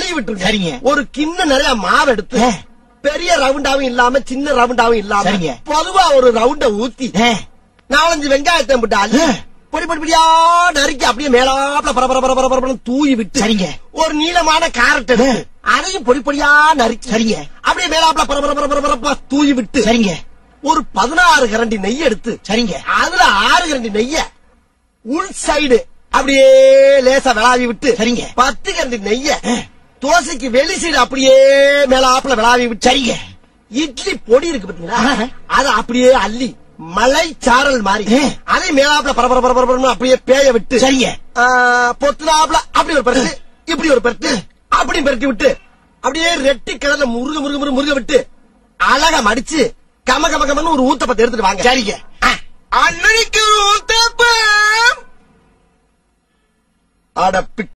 கழுவி விட்டுருங்க சரிங்க. ஒரு கிண்ணம் நிறைய மாவு எடுத்து ஆ. பெரிய ரவுண்டாவும் இல்லாம சின்ன ரவுண்டாவும் இல்லாம சரிங்க. பொதுவா ஒரு ரவுண்ட ஊத்தி ஆ, நாலஞ்சு வெங்காயத்தை போட்டு அள்ளி ஆ. பொடி பொடி பொடியா நறுக்கி அப்படியே மேலாப்ல பர பர பர பர பரபரன்னு தூவி விட்டு சரிங்க. ஒரு நீளமான கேரட் எடுத்து அதையும் பொடி பொடியா நறுக்கி சரிங்க. அப்படியே மேலாப்ல பர பர பர பர பரப்பா தூவி விட்டு சரிங்க ஒரு பதினாறு கரண்டி நெய் எடுத்து சரிங்க அதுல ஆறு கரண்டி நெய்ய உள் சைடு அப்படியே லேசா விளாவி விட்டு சரிங்க. பத்து கரண்டி நெய்ய தோசைக்கு வெளி சைடு அப்படியே மேலாப்ல விளாவி விட்டு சரிங்க இட்லி பொடி இருக்கு பாத்தீங்களா ஆஹா. அத அப்படியே அள்ளி மலை சாரல் மாதிரி ஆ. அதை மேலாப்ல பரபர பரபர பரபரன்னு அப்படியே பேய விட்டு சரிங்க ஆ, பொத்துனாப்ல அப்படி ஒரு பரட்டு இப்படி ஒரு பரட்டு அப்படி பெரட்டி விட்டு அப்படியே ரெட்டி கிணறுல முருக முருக முருக முருக விட்டு அழகா மடிச்சு கம கம கமன்னு ஒரு ஊத்தப்பத்தை எடுத்துட்டு வாங்க சரிங்க அன்னைக்கு ஊத்தப்பம் அட